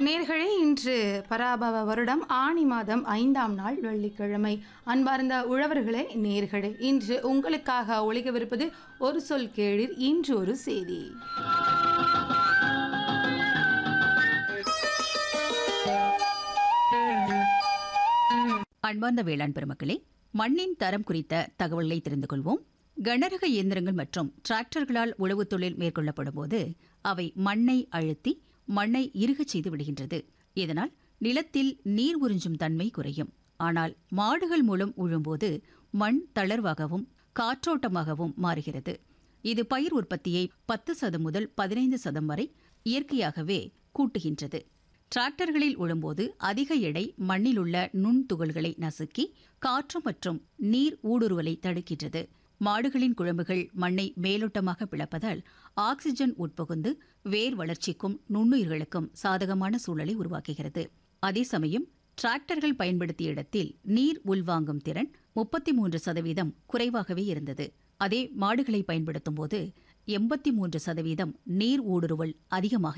நேர்களே இன்று பராபவ வருடம் ஆணி மாதம் ஐந்தாம் நாள் வெள்ளிக்கிழமை அன்பார்ந்த உழவர்களே நேர்களே இன்று உங்களுக்காக ஒழிக்கவிருப்பது ஒரு சொல் கேளிர் இன்று ஒரு செய்தி அன்பார்ந்த வேளாண் பெருமக்களே மண்ணின் தரம் குறித்த தகவல்களை தெரிந்து கொள்வோம் கனரக இயந்திரங்கள் மற்றும் டிராக்டர்களால் உழவுத் தொழில் மேற்கொள்ளப்படும் போது அவை மண்ணை அழுத்தி மண்ணை இறுகச் செய்து விடுகின்றது இதனால் நிலத்தில் நீர் உறிஞ்சும் தன்மை குறையும் ஆனால் மாடுகள் மூலம் உழும்போது மண் தளர்வாகவும் காற்றோட்டமாகவும் மாறுகிறது இது பயிர் உற்பத்தியை பத்து சதம் முதல் பதினைந்து சதம் வரை இயற்கையாகவே கூட்டுகின்றது டிராக்டர்களில் உழும்போது அதிக எடை மண்ணில் உள்ள நுண்துகள்களை நசுக்கி காற்று மற்றும் நீர் ஊடுருவலை தடுக்கின்றது மாடுகளின் குழம்புகள் மண்ணை மேலோட்டமாக பிளப்பதால் ஆக்சிஜன் உட்புகுந்து வேர் வளர்ச்சிக்கும் நுண்ணுயிர்களுக்கும் சாதகமான சூழலை உருவாக்குகிறது அதே சமயம் டிராக்டர்கள் பயன்படுத்திய இடத்தில் நீர் உள்வாங்கும் திறன் முப்பத்தி மூன்று சதவீதம் குறைவாகவே இருந்தது அதே மாடுகளை பயன்படுத்தும் போது எண்பத்தி மூன்று சதவீதம் நீர் ஊடுருவல் அதிகமாக